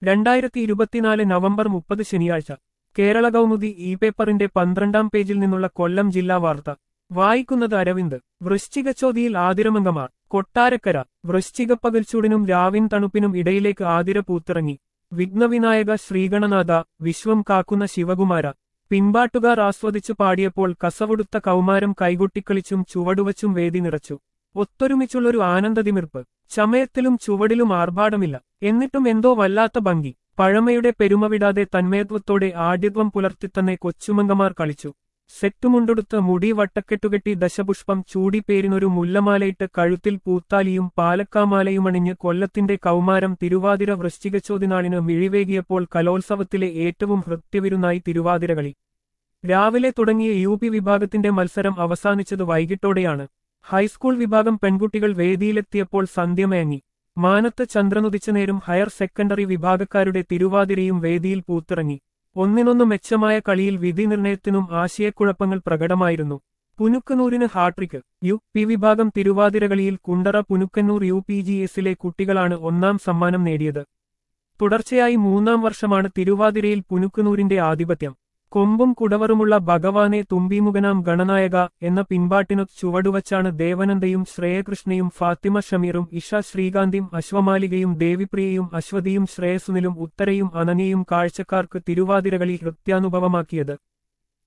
രണ്ടായിരത്തി ഇരുപത്തിനാല് നവംബർ മുപ്പത് ശനിയാഴ്ച കേരള കൗമുദി ഇ പേപ്പറിന്റെ പന്ത്രണ്ടാം പേജിൽ നിന്നുള്ള കൊല്ലം ജില്ലാ വാർത്ത വായിക്കുന്നത് അരവിന്ദ് വൃശ്ചികച്ചോതിയിൽ ആതിരമംഗമാർ കൊട്ടാരക്കര വൃശ്ചികപ്പകൽച്ചൂടിനും രാവിൻ തണുപ്പിനും ഇടയിലേക്ക് ആതിര പൂത്തിറങ്ങി വിഘ്നവിനായക ശ്രീഗണനാഥ വിശ്വം കാക്കുന്ന ശിവകുമാര പിൻപാട്ടുകാർ ആസ്വദിച്ചു പാടിയപ്പോൾ കസവൊടുത്ത കൗമാരം കൈകൊട്ടിക്കളിച്ചും ചുവടുവച്ചും വേദി നിറച്ചു ഒത്തൊരുമിച്ചുള്ളൊരു ആനന്ദതിമിർപ്പ് ചമയത്തിലും ചുവടിലും ആർഭാടമില്ല എന്നിട്ടും എന്തോ വല്ലാത്ത ഭംഗി പഴമയുടെ പെരുമ വിടാതെ തന്മയത്വത്തോടെ ആഢ്യത്വം പുലർത്തിത്തന്നെ കൊച്ചുമങ്കമാർ കളിച്ചു സെറ്റുമുണ്ടെടുത്ത് മുടി വട്ടക്കെട്ടുകെട്ടി ദശപുഷ്പം ചൂടി പേരിനൊരു മുല്ലമാലയിട്ട് കഴുത്തിൽ പൂത്താലിയും പാലക്കാമാലയുമണിഞ്ഞ് കൊല്ലത്തിന്റെ കൗമാരം തിരുവാതിര വൃശ്ചികച്ചോതിനാളിന് മിഴിവേകിയപ്പോൾ കലോത്സവത്തിലെ ഏറ്റവും ഹൃത്യവിരുന്നായി തിരുവാതിരകളി രാവിലെ തുടങ്ങിയ യു പി വിഭാഗത്തിന്റെ മത്സരം അവസാനിച്ചത് വൈകിട്ടോടെയാണ് ഹൈസ്കൂൾ വിഭാഗം പെൺകുട്ടികൾ വേദിയിലെത്തിയപ്പോൾ സന്ധ്യമയങ്ങി മാനത്ത് ചന്ദ്രനുദിച്ച നേരം ഹയർ സെക്കൻഡറി വിഭാഗക്കാരുടെ തിരുവാതിരയും വേദിയിൽ പൂത്തിറങ്ങി ഒന്നിനൊന്ന് മെച്ചമായ കളിയിൽ വിധി നിർണയത്തിനും ആശയക്കുഴപ്പങ്ങൾ പ്രകടമായിരുന്നു പുനുക്കനൂരിന് ഹാട്രിക്ക് യു പി വിഭാഗം തിരുവാതിരകളിയിൽ Kundara Punukkannur U P G എസിലെ കുട്ടികളാണ് ഒന്നാം സമ്മാനം നേടിയത് തുടർച്ചയായി മൂന്നാം വർഷമാണ് തിരുവാതിരയിൽ പുനുക്കനൂരിന്റെ ആധിപത്യം കൊമ്പും കുടവറുമുള്ള ഭഗവാനെ തുമ്പിമുഖനാം ഗണനായക എന്ന പിൻപാട്ടിനു ചുവടുവച്ചാണ് ദേവനന്ദയും ശ്രേയകൃഷ്ണയും ഫാത്തിമ ഷമീറും ഇഷ ശ്രീകാന്തിയും അശ്വമാലികയും ദേവിപ്രിയയും അശ്വതിയും ശ്രേയസുനിലും ഉത്തരയും അനനയും കാഴ്ചക്കാർക്ക് തിരുവാതിരകളി ഹൃത്യാനുഭവമാക്കിയത്